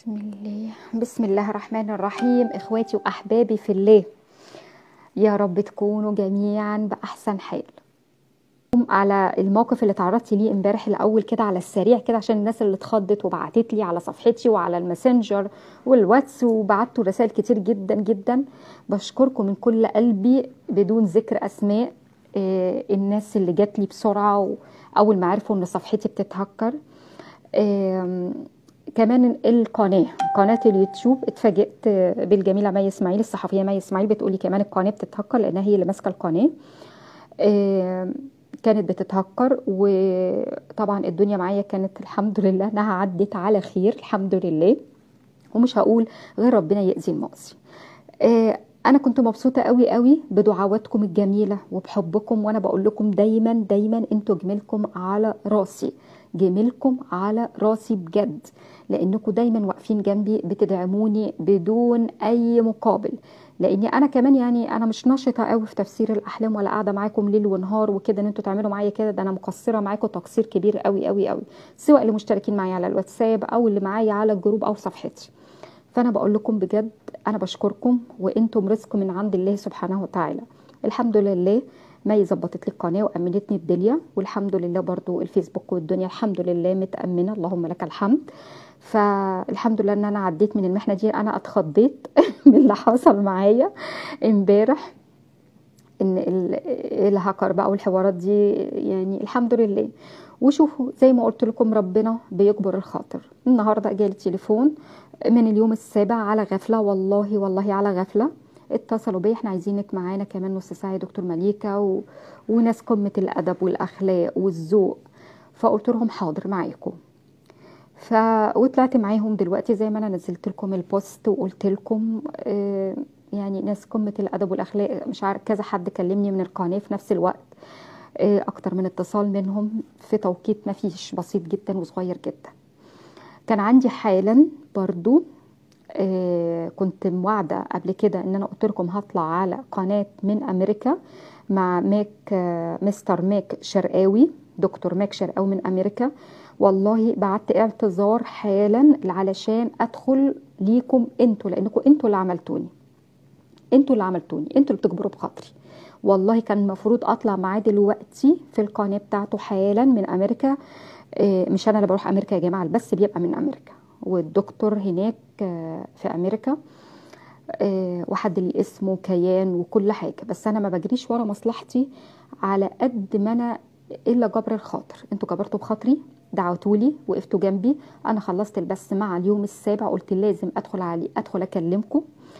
بسم الله بسم الله الرحمن الرحيم اخواتي واحبابي في الله يا رب تكونوا جميعا باحسن حال على الموقف اللي تعرضتي ليه امبارح الاول كده على السريع كده عشان الناس اللي اتخضت وبعتت لي على صفحتي وعلى الماسنجر والواتس وبعتوا رسائل كتير جدا جدا بشكركم من كل قلبي بدون ذكر اسماء آه، الناس اللي جات لي بسرعه واول ما عرفوا ان صفحتي بتتهكر آم، كمان القناه قناه اليوتيوب اتفاجئت بالجميله مي اسماعيل الصحفيه مي اسماعيل بتقولي كمان القناه بتتهكر لانها هي اللي ماسكه القناه آم، كانت بتتهكر وطبعا الدنيا معايا كانت الحمد لله انها عدت على خير الحمد لله ومش هقول غير ربنا يأذي المؤذي آه، انا كنت مبسوطه قوي قوي بدعواتكم الجميله وبحبكم وانا بقول لكم دايما دايما انتوا جميلكم على راسي جميلكم على راسي بجد لانكم دايما واقفين جنبي بتدعموني بدون اي مقابل لاني انا كمان يعني انا مش نشطه قوي في تفسير الاحلام ولا قاعده معاكم ليل ونهار وكده ان انتوا تعملوا معايا كده ده انا مقصره معاكم تقصير كبير قوي قوي قوي سواء اللي مشتركين معايا على الواتساب او اللي معايا على الجروب او صفحتي فانا بقول لكم بجد انا بشكركم وانتم رزق من عند الله سبحانه وتعالى الحمد لله مي ظبطت لي القناه وامنتني الدنيا والحمد لله برضو الفيسبوك والدنيا الحمد لله متامنه اللهم لك الحمد فالحمد لله ان انا عديت من المحنه دي انا اتخضيت من اللي حصل معايا امبارح ان ال- الهاكر بقى والحوارات دي يعني الحمد لله وشوفوا زي ما قلت لكم ربنا بيجبر الخاطر النهارده جالي تليفون من اليوم السابع على غفله والله والله على غفله اتصلوا بيا احنا عايزينك معانا كمان نص ساعه يا دكتور مليكه و... وناس قمه الادب والاخلاق والذوق فقلت لهم حاضر معاكم ف وطلعت معاهم دلوقتي زي ما انا نزلت لكم البوست وقلت لكم آه، يعني ناس قمه الادب والاخلاق مش عارف كذا حد كلمني من القناه في نفس الوقت آه، اكتر من اتصال منهم في توقيت ما فيش بسيط جدا وصغير جدا كان عندي حالا برضو آه، كنت موعده قبل كده ان انا قلت لكم هطلع على قناه من امريكا مع ماك آه، مستر ماك شرقاوي دكتور ماك شرقاوي من امريكا والله بعت اعتذار حالا علشان ادخل ليكم انتوا لانكم انتوا اللي عملتوني انتوا اللي عملتوني انتوا اللي بتجبروا بخاطري والله كان المفروض اطلع معاه دلوقتي في القناه بتاعته حالا من امريكا آه، مش انا اللي بروح امريكا يا جماعه البث بيبقى من امريكا والدكتور هناك آه، في امريكا آه، وحد لي اسمه كيان وكل حاجه بس انا ما بجريش ورا مصلحتي على قد ما انا الا جبر الخاطر انتوا جبرتوا بخاطري دعوتولي وقفتوا جنبي انا خلصت البث مع اليوم السابع قلت لازم ادخل علي ادخل اكلمكم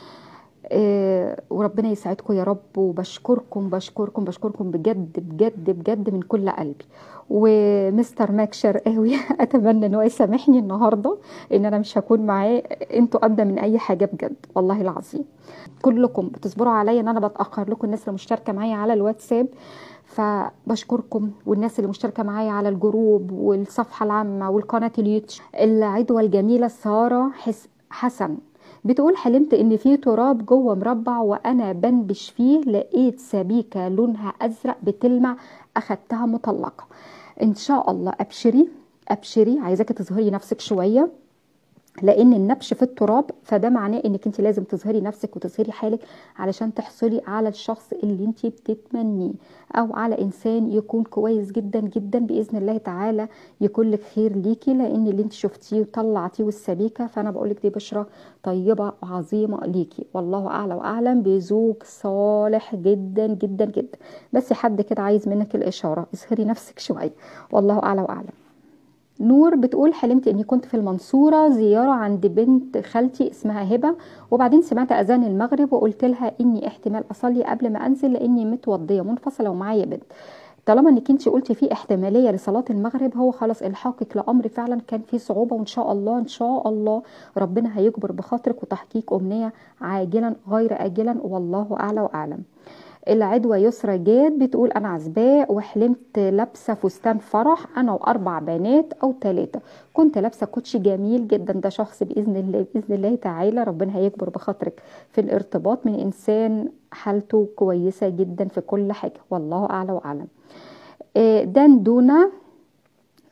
آه، وربنا يسعدكم يا رب وبشكركم بشكركم بشكركم بجد بجد بجد من كل قلبي ومستر ماك شرقاوي اتمنى ان هو يسامحني النهارده ان انا مش هكون معاه انتوا ابدا من اي حاجه بجد والله العظيم كلكم بتصبروا عليا ان انا بتاخر لكم الناس اللي مشتركه معايا على الواتساب فبشكركم والناس اللي مشتركه معايا على الجروب والصفحه العامه والقناه اليوتيوب العدوى الجميله ساره حس حسن بتقول حلمت ان في تراب جوه مربع وانا بنبش فيه لقيت سبيكه لونها ازرق بتلمع اخدتها مطلقه ان شاء الله ابشري ابشري عايزاكي تظهري نفسك شويه لان النبش في التراب فده معناه انك انت لازم تظهري نفسك وتظهري حالك علشان تحصلي على الشخص اللي انت بتتمنيه او على انسان يكون كويس جدا جدا باذن الله تعالى يكون لك خير ليكي لان اللي انت شفتيه وطلعتيه والسبيكه فانا بقول لك دي بشره طيبه وعظيمه ليكي والله اعلى واعلم بزوج صالح جدا جدا جدا بس حد كده عايز منك الاشاره اظهري نفسك شويه والله اعلى واعلم نور بتقول حلمت اني كنت في المنصورة زيارة عند بنت خالتي اسمها هبة وبعدين سمعت اذان المغرب وقلت لها اني احتمال اصلي قبل ما انزل لاني متوضية منفصلة ومعايا بنت طالما انك انت قلتي في احتماليه لصلاه المغرب هو خلاص الحاقك لامر فعلا كان فيه صعوبه وان شاء الله ان شاء الله ربنا هيجبر بخاطرك وتحقيق امنيه عاجلا غير اجلا والله اعلى واعلم العدوى يسرى جاد بتقول انا عزباء وحلمت لابسه فستان فرح انا واربع بنات او ثلاثه كنت لابسه كوتشي جميل جدا ده شخص باذن الله باذن الله تعالى ربنا هيكبر بخاطرك في الارتباط من انسان حالته كويسه جدا في كل حاجه والله اعلى واعلم آه، دندونه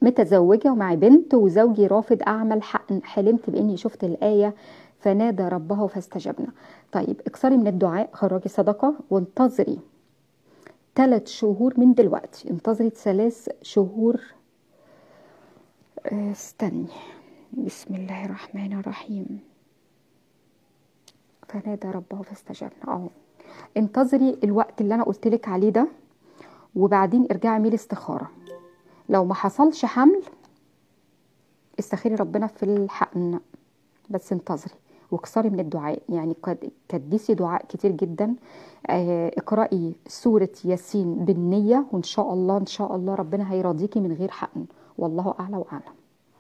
متزوجة ومعي بنت وزوجي رافض أعمل حقن حلمت بإني شفت الآية فنادى ربه فاستجبنا طيب اكسري من الدعاء خرجي صدقة وانتظري ثلاث شهور من دلوقتي انتظري ثلاث شهور آه، استني بسم الله الرحمن الرحيم فنادى ربه فاستجبنا اه انتظري الوقت اللي انا قلت لك عليه ده وبعدين ارجعي اعملي استخاره لو ما حصلش حمل استخيري ربنا في الحقن بس انتظري واكسري من الدعاء يعني قد كدسي دعاء كتير جدا آه، اقرأي سورة ياسين بالنية وان شاء الله ان شاء الله ربنا هيرضيكي من غير حقن والله اعلى واعلم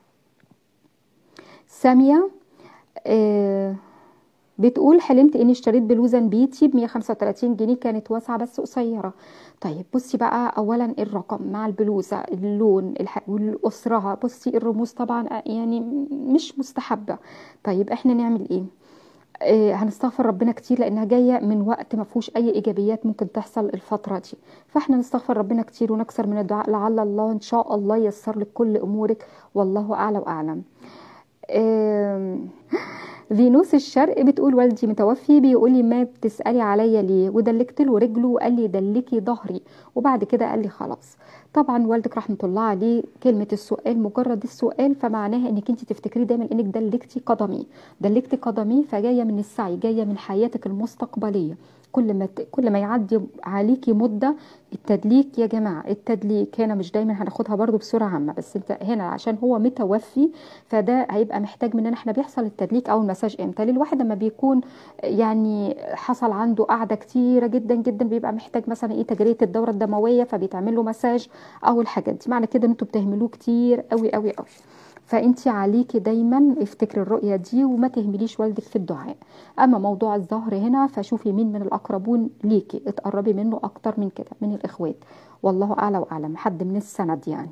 سامية آه، بتقول حلمت اني اشتريت بلوزه بيتي ب 135 جنيه كانت واسعه بس قصيره طيب بصي بقى اولا الرقم مع البلوزه اللون الح... والاسرها بصي الرموز طبعا آه، يعني مش مستحبه طيب احنا نعمل ايه آه هنستغفر ربنا كتير لانها جايه من وقت ما فيهوش اي ايجابيات ممكن تحصل الفتره دي فاحنا نستغفر ربنا كتير ونكسر من الدعاء لعل الله ان شاء الله ييسر لك كل امورك والله اعلى واعلم آه فينوس الشرق بتقول والدي متوفي بيقول لي ما بتسالي عليا ليه ودلكت له رجله وقال لي دلكي ظهري وبعد كده قال لي خلاص طبعا والدك رحمه الله عليه كلمه السؤال مجرد السؤال فمعناها انك انت تفتكري دايما انك دلكتي قدمي دلكتي قدمي فجايه من السعي جايه من حياتك المستقبليه كل ما كل ما يعدي عليكي مده التدليك يا جماعه التدليك هنا مش دايما هناخدها برضو بصوره عامه بس انت هنا عشان هو متوفي فده هيبقى محتاج مننا احنا بيحصل التدليك او المساج امتى للواحد لما بيكون يعني حصل عنده قعده كتيره جدا جدا بيبقى محتاج مثلا ايه تجريه الدوره الدمويه فبيتعمل له مساج او الحاجات دي معنى كده ان انتوا بتهملوه كتير قوي قوي قوي فانت عليكي دايما افتكري الرؤيه دي وما تهمليش والدك في الدعاء اما موضوع الظهر هنا فشوفي مين من الاقربون ليكي اتقربي منه اكتر من كده من الاخوات والله اعلى واعلم حد من السند يعني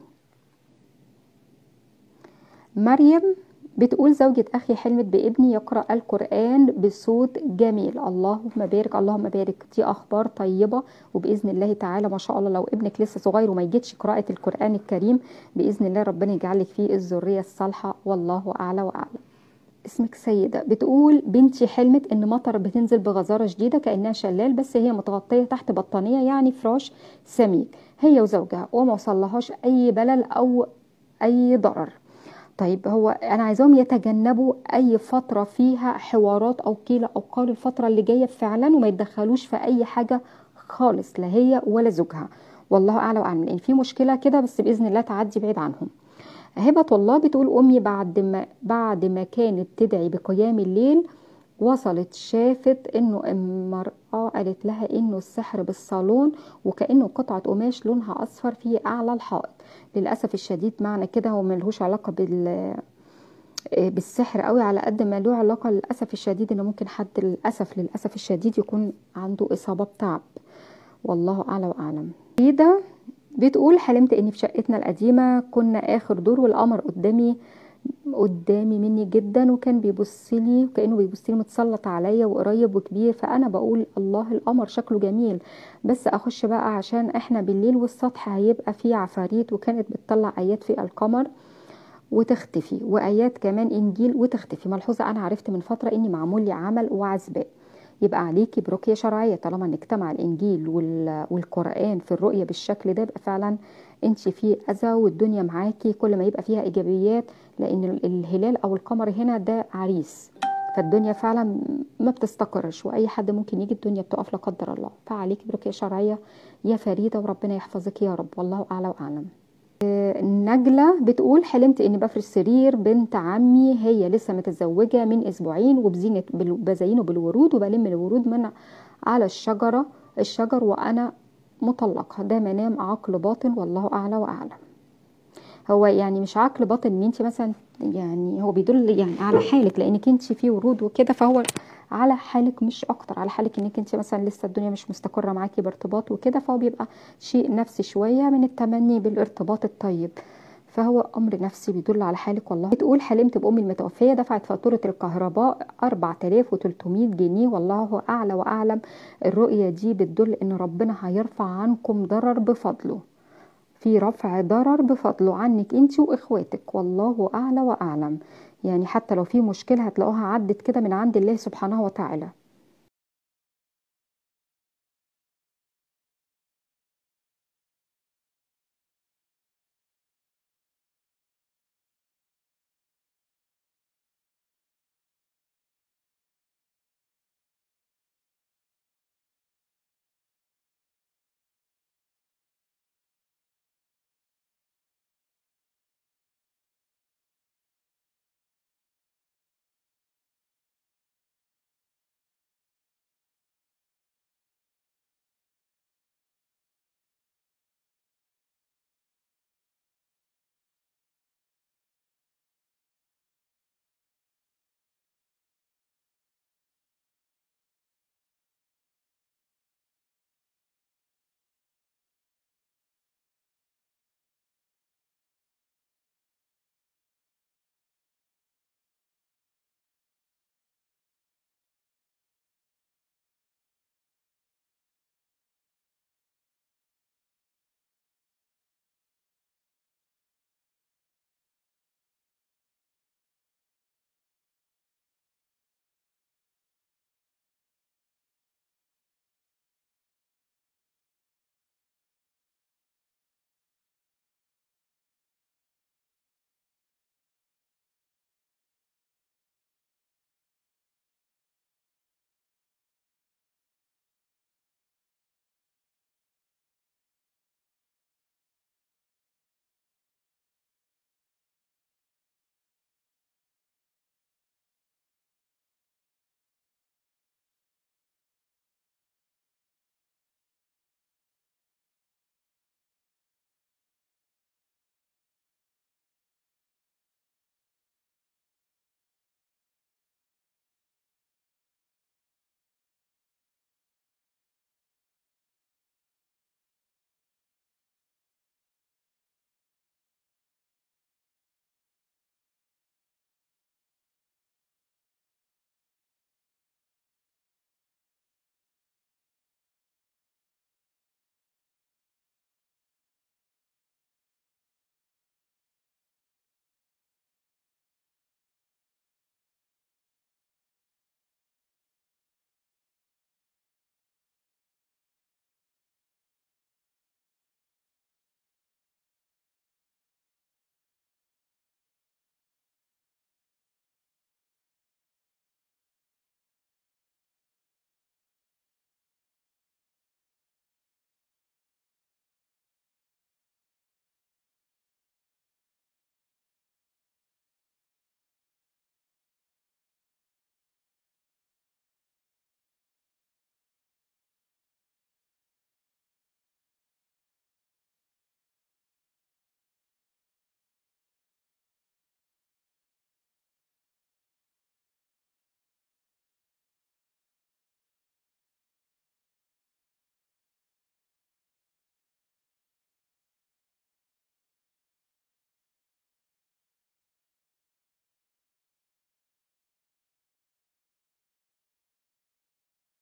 مريم بتقول زوجة أخي حلمت بابني يقرأ القرآن بصوت جميل اللهم بارك اللهم بارك دي أخبار طيبة وبإذن الله تعالى ما شاء الله لو ابنك لسه صغير وما يجيتش قراءة القرآن الكريم بإذن الله ربنا يجعلك فيه الذرية الصالحة والله أعلى وأعلم اسمك سيدة بتقول بنتي حلمت ان مطر بتنزل بغزارة شديدة كأنها شلال بس هي متغطية تحت بطانية يعني فراش سميك هي وزوجها وما وصلهاش اي بلل او اي ضرر طيب هو انا عايزاهم يتجنبوا اي فتره فيها حوارات او قيل او قال الفتره اللي جايه فعلا وما يتدخلوش في اي حاجه خالص لا هي ولا زوجها والله اعلى واعلم لان في مشكله كده بس باذن الله تعدي بعيد عنهم هبه الله بتقول امي بعد ما بعد ما كانت تدعي بقيام الليل وصلت شافت انه المرأة قالت لها انه السحر بالصالون وكأنه قطعة قماش لونها اصفر في اعلى الحائط للأسف الشديد معنى كده هو ملهوش علاقة بال بالسحر قوي على قد ما له علاقة للأسف الشديد ان ممكن حد للأسف للأسف الشديد يكون عنده إصابة بتعب والله أعلى وأعلم ده بتقول حلمت اني في شقتنا القديمة كنا اخر دور والقمر قدامي قدامي مني جدا وكان بيبص لي وكانه بيبص لي متسلط عليا وقريب وكبير فانا بقول الله القمر شكله جميل بس اخش بقى عشان احنا بالليل والسطح هيبقى فيه عفاريت وكانت بتطلع ايات في القمر وتختفي وايات كمان انجيل وتختفي ملحوظه انا عرفت من فتره اني معمول لي عمل وعزباء يبقى عليكي برقيه شرعيه طالما ان اجتمع الانجيل والقران في الرؤيه بالشكل ده يبقى فعلا انت في اذى والدنيا معاكي كل ما يبقى فيها ايجابيات لان الهلال او القمر هنا ده عريس فالدنيا فعلا ما بتستقرش واي حد ممكن يجي الدنيا بتقف لا قدر الله فعليكي برقيه شرعيه يا فريده وربنا يحفظك يا رب والله اعلى واعلم نجلة بتقول حلمت اني بفرش سرير بنت عمي هي لسه متزوجة من اسبوعين وبزينة بزينه بالورود وبلم الورود من على الشجرة الشجر وانا مطلقة ده منام عقل باطن والله اعلى واعلم هو يعني مش عقل باطن ان انت مثلا يعني هو بيدل يعني على حالك لانك انت في ورود وكده فهو على حالك مش اكتر على حالك انك انت مثلا لسه الدنيا مش مستقره معاكي بارتباط وكده فهو بيبقى شيء نفسي شويه من التمني بالارتباط الطيب فهو امر نفسي بيدل على حالك والله بتقول حلمت بامي المتوفيه دفعت فاتوره الكهرباء 4300 جنيه والله اعلى واعلم الرؤيه دي بتدل ان ربنا هيرفع عنكم ضرر بفضله في رفع ضرر بفضله عنك انت واخواتك والله اعلى واعلم يعني حتى لو في مشكله هتلاقوها عدت كده من عند الله سبحانه وتعالى